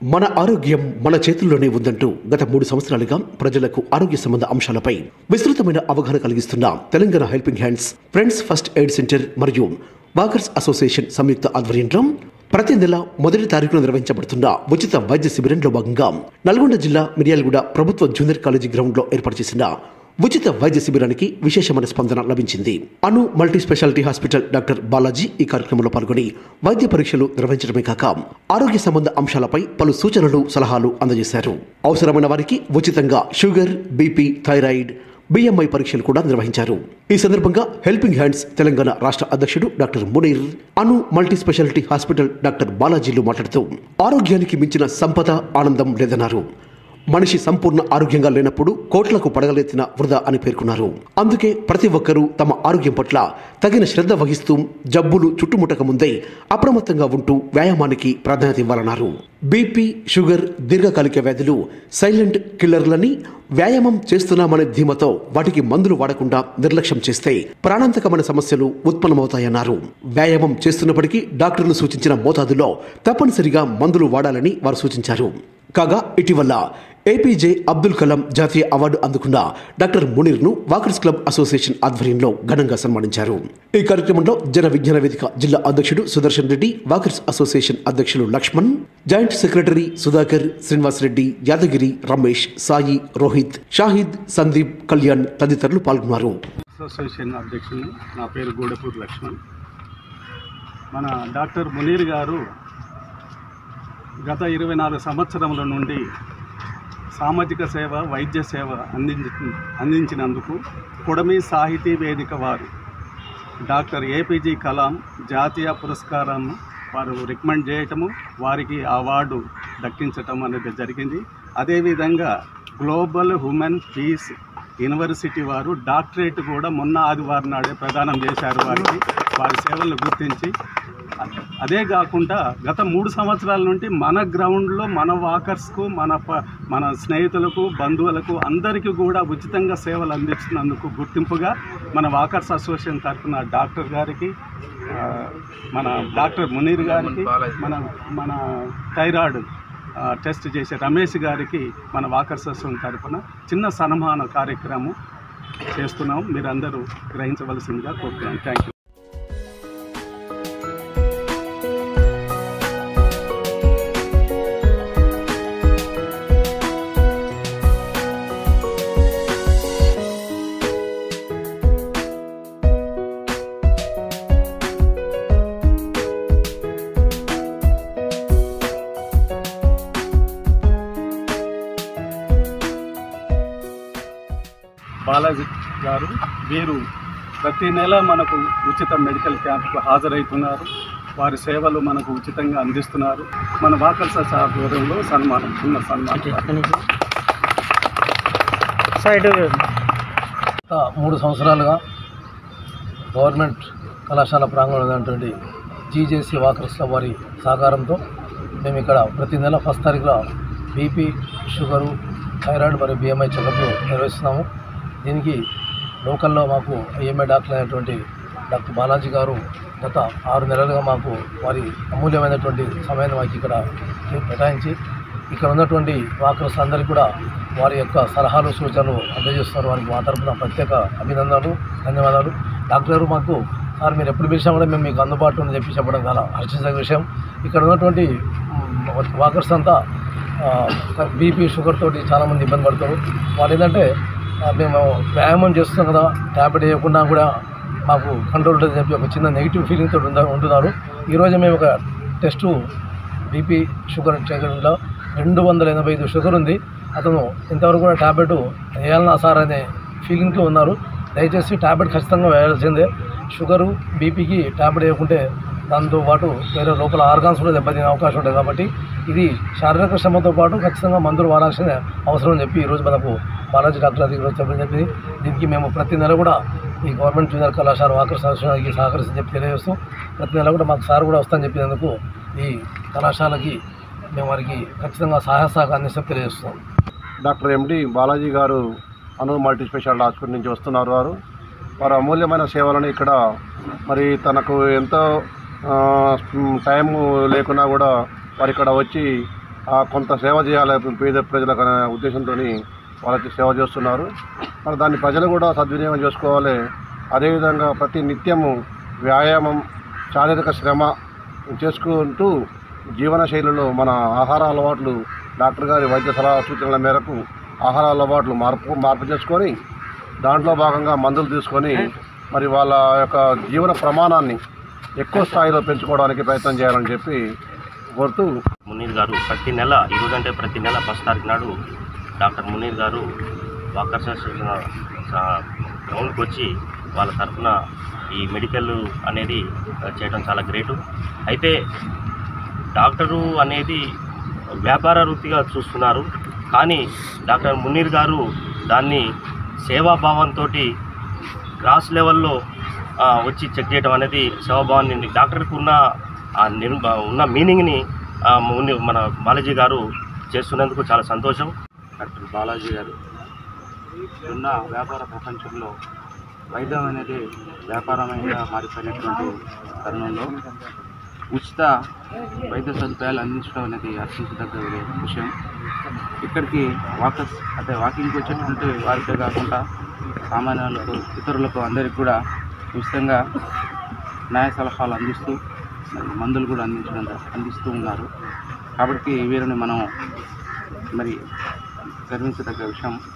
మన ఆరోగ్యం మన చేతుల్లోనే ఉందంటూ గత మూడు సంవత్సరాలుగా ప్రజలకు ఆరోగ్య సంబంధ అంశాలపై విస్తృతమైన అవగాహన కలిగిస్తున్న Telangana helping hands friends first aid centre మరియు వాకర్స్ అసోసియేషన్ సంయుక్త ఆధ్వర్యంలో ప్రతి నెల మొదటి తారీఖున నిర్వహించబడుతున్న ఉచిత వైద్య శిబిరంలో భాగంగా నల్గొండ జిల్లా మిర్యాలగూడ ప్రభుత్వ జూనియర్ కాలేజీ గ్రౌండ్ లో ఏర్పాటు చేసిన ఉచిత వైద్య శిబిరానికి విశేషమైన స్పందన లభించింది Anu multi speciality hospital doctor Balaji ఈ కార్యక్రమంలో పాల్గొని వైద్య పరీక్షలు నిర్వహించడమే కాక ఆరోగ్య సంబంధ అంశాలపై పలు సూచనలు సలహాలు అందజేశారు అవసరమైన వారికి ఉచితంగా షుగర్ బీపీ థైరాయిడ్ బిఎంఐ పరీక్షలు కూడా నిర్వహించారు ఈ సందర్భంగా హెల్పింగ్ హ్యాండ్స్ తెలంగాణ రాష్ట్ర అధ్యక్షుడు doctor Muneer Anu multi speciality hospital doctor బాలాజీలు మాట్లాడుతూ ఆరోగ్యానికి మించిన సంపద ఆనందం లేదన్నారు మనిషి సంపూర్ణ ఆరోగ్యంగా లేనప్పుడు కోట్లకు పడగలెత్తిన వృధా అని పేర్కొన్నారు అందుకే ప్రతి ఒక్కరూ తమ ఆరోగ్యం పట్ల తగిన శ్రద్ధ వహిస్తూ జబ్బులు చుట్టుముట్టక ముందే అప్రమత్తంగా ఉంటూ వ్యాయామానికి ప్రాధాన్యత ఇవ్వాలన్నారు బీపీ షుగర్ దీర్ఘకాలిక వ్యాధులు సైలెంట్ కిల్లర్లని వ్యాయామం చేస్తున్నామనే ధీమతో వాటికి మందులు వాడకుండా నిర్లక్ష్యం చేస్తే ప్రాణాంతకమైన సమస్యలు ఉత్పన్నమవుతాయన్నారు వ్యాయామం చేస్తున్నప్పటికీ డాక్టర్లు సూచించిన మోతాదులో తప్పనిసరిగా మందులు వాడాలని వారు సూచించారు కాగా ఇటీవల ఏపీజే అబ్దుల్ కలాం జాతీయ అవార్డు అందుకున్న డాక్టర్ మునీర్ను వాకర్స్ క్లబ్ అసోసియేషన్ ఆధ్వర్యంలో ఘనంగా సన్మానించారు ఈ కార్యక్రమంలో జన విజ్ఞాన వేదిక జిల్లా అధ్యక్షుడు సుదర్శన్ రెడ్డి వాకర్స్ అసోసియేషన్ అధ్యక్షులు లక్ష్మణ్ జాయింట్ సెక్రటరీ సుధాకర్ శ్రీనివాస్ రెడ్డి యాదగిరి రమేష్ సాయి రోహిత్ షాహిద్ సందీప్ కళ్యాణ్ తదితరులు పాల్గొన్నారు అసోసియేషన్ అధ్యక్షుని నా పేరు గూడపూర్ లక్ష్మణ్ మన డాక్టర్ మునీర్ గారు గత ఇరవై నాలుగు సంవత్సరముల నుండి సామాజిక సేవ వైద్య సేవ అందించి అందించినందుకు కొడమి సాహితీ వేదిక వారు డాక్టర్ ఏపీజీ కలాం జాతీయ పురస్కారం వారు రికమెండ్ చేయటము వారికి అవార్డు దక్కించటం అనేది జరిగింది అదేవిధంగా గ్లోబల్ హ్యూమన్ పీస్ యూనివర్సిటీ వారు డాక్టరేట్ కూడా మొన్న ఆదివారం నాడే ప్రదానం చేశారు వారికి వారి సేవలను గుర్తించి అదే కాకుండా గత మూడు సంవత్సరాల నుండి మన గ్రౌండ్లో మన వాకర్స్కు మన ప మన స్నేహితులకు బంధువులకు అందరికీ కూడా ఉచితంగా సేవలు అందిస్తున్నందుకు గుర్తింపుగా మన వాకర్స్ అసోసియేషన్ తరఫున డాక్టర్ గారికి ఆ, మన డాక్టర్ మునీర్ గారికి మన మన థైరాయిడ్ ఆ, టెస్ట్ చేసే రమేష్ గారికి మన వాకర్స్ అసోసియేషన్ తరఫున చిన్న సన్మాన కార్యక్రమం చేస్తున్నాం మీరందరూ గ్రహించవలసిందిగా కోరుతున్నాను థ్యాంక్ యూ బాలాజీ గారు వీరు ప్రతి నెల మనకు ఉచిత మెడికల్ క్యాంప్కు హాజరవుతున్నారు వారి సేవలు మనకు ఉచితంగా అందిస్తున్నారు మన వాకల్స ఆధ్వర్యంలో సన్మానం చిన్న సన్మానం సైడ్ గత మూడు సంవత్సరాలుగా గవర్నమెంట్ కళాశాల ప్రాంగణంలో ఉన్నటువంటి జీజేసీ వాకర్స్ల వారి సహకారంతో మేము ఇక్కడ ప్రతి నెల ఫస్ట్ తారీఖున బీపీ షుగరు థైరాయిడ్ మరియు బిఎంఐ చెకప్లు నిర్వహిస్తున్నాము దీనికి లోకల్లో మాకు ఐఎంఏ డాక్టర్ అయినటువంటి డాక్టర్ బాలాజీ గారు గత ఆరు నెలలుగా మాకు వారి అమూల్యమైనటువంటి సమయాన్ని మాకు ఇక్కడ కేటాయించి ఇక్కడ ఉన్నటువంటి వాకర్స్ అందరికీ కూడా వారి యొక్క సలహాలు సూచనలు అందజేస్తున్నారు వారికి మా తరపున ప్రత్యేక అభినందనలు ధన్యవాదాలు డాక్టర్ గారు మాకు సార్ మీరు ఎప్పుడు పిలిచినా కూడా మేము మీకు అందుబాటులో ఉందని చెప్పి చెప్పడం చాలా హర్షించదగ్గ విషయం ఇక్కడ ఉన్నటువంటి మ్, వాకర్స్ అంతా బీపీ షుగర్ తోటి చాలామంది ఇబ్బంది పడతారు వాళ్ళు ఏంటంటే ఆ, మేము వ్యాయామం చేస్తున్నాం కదా ట్యాబ్లెట్ వేయకుండా కూడా మాకు కంట్రోల్ ఉంటుందని చెప్పి ఒక చిన్న నెగిటివ్ ఫీలింగ్ తోటి ఉందా ఉంటున్నారు ఈరోజు మేము ఒక టెస్టు బీపీ షుగర్ చేయడంలో రెండు వందల ఎనభై ఐదు షుగర్ ఉంది అతను ఇంతవరకు కూడా ట్యాబ్లెట్ వేయాలన్నా సార్ అనే ఫీలింగ్లో ఉన్నారు దయచేసి ట్యాబ్లెట్ ఖచ్చితంగా వేయాల్సిందే షుగరు బీపీకి ట్యాబ్లెట్ వేయకుంటే దాంతో పాటు వేరే లోపల ఆర్గాన్స్ కూడా దెబ్బతినే అవకాశం ఉంటుంది కాబట్టి ఇది శారీరక శ్రమతో పాటు ఖచ్చితంగా మందులు వాడాల్సిన అవసరం అని చెప్పి ఈరోజు మనకు బాలాజీ డాక్టర్ అది ఈరోజు చెప్పడం చెప్పింది దీనికి మేము ప్రతి నెల కూడా ఈ గవర్నమెంట్ జూనియర్ కళాశాల వాకర్ సంవత్సరానికి సహకరిస్తని చెప్పి తెలియజేస్తూ ప్రతి నెల కూడా మాకు సార్ కూడా వస్తామని చెప్పినందుకు ఈ కళాశాలకి మేము వారికి ఖచ్చితంగా సహాయ సహకారాన్ని చెప్పి తెలియజేస్తున్నాం డాక్టర్ ఎండి బాలాజీ గారు అను మల్టీ స్పెషాలిటీ హాస్పిటల్ నుంచి వస్తున్నారు వారు వారు అమూల్యమైన సేవలను ఇక్కడ మరి తనకు ఎంతో ఆ, టైం లేకున్నా కూడా వారు ఇక్కడ వచ్చి ఆ, కొంత సేవ చేయాలి పేద ప్రజలకు అనే ఉద్దేశంతో వాళ్ళకి సేవ చేస్తున్నారు మరి దాన్ని ప్రజలు కూడా సద్వినియోగం చేసుకోవాలి అదేవిధంగా ప్రతి నిత్యము వ్యాయామం శారీరక శ్రమ చేసుకుంటూ జీవన శైలిలో మన ఆహార అలవాట్లు డాక్టర్ గారి వైద్య సలహా సూచనల మేరకు ఆహార అలవాట్లు మార్పు మార్పు చేసుకొని దాంట్లో భాగంగా మందులు తీసుకొని మరి వాళ్ళ యొక్క జీవన ప్రమాణాన్ని ఎక్కువ స్థాయిలో పెంచుకోవడానికి ప్రయత్నం చేయాలని చెప్పి కోరుతూ మునీర్ గారు ప్రతి నెల ఈరోజు అంటే ప్రతి నెల ఫస్ట్ తారీఖు నాడు డాక్టర్ మునీర్ గారు వాకర్స్ అసోసియేషన్ స- గ్రౌండ్కి వచ్చి వాళ్ళ తరఫున ఈ మెడికల్ అనేది చేయడం చాలా గ్రేటు అయితే డాక్టరు అనేది వ్యాపార వృత్తిగా చూస్తున్నారు కానీ డాక్టర్ మునీర్ గారు దాన్ని సేవాభావంతో గ్రాస్ లెవెల్లో ఆ, వచ్చి చెక్ చేయడం అనేది సేవాభావాన్ని డాక్టర్కి ఉన్న ఆ నిర్ ఉన్న మీనింగ్ని ఆ, ముని- మన బాలాజీ గారు చేస్తున్నందుకు చాలా సంతోషం డాక్టర్ బాలాజీ గారు ఉన్న వ్యాపార ప్రపంచంలో వైద్యం అనేది వ్యాపారమైనగా మారిపోయినటువంటి తరుణంలో ఉచిత వైద్య సదుపాయాలు అందించడం అనేది హర్షించదగ్గ విషయం ఇక్కడికి వాకర్స్ అంటే వాకింగ్కి వచ్చేటువంటి వారికే కాకుండా సామాన్యులకు ఇతరులకు అందరికీ కూడా ఉచితంగా న్యాయ సలహాలు అందిస్తూ మరి మందులు కూడా అందించడం అందిస్తూ ఉన్నారు కాబట్టి వీరిని మనం మరి గర్వించదగ్గ విషయం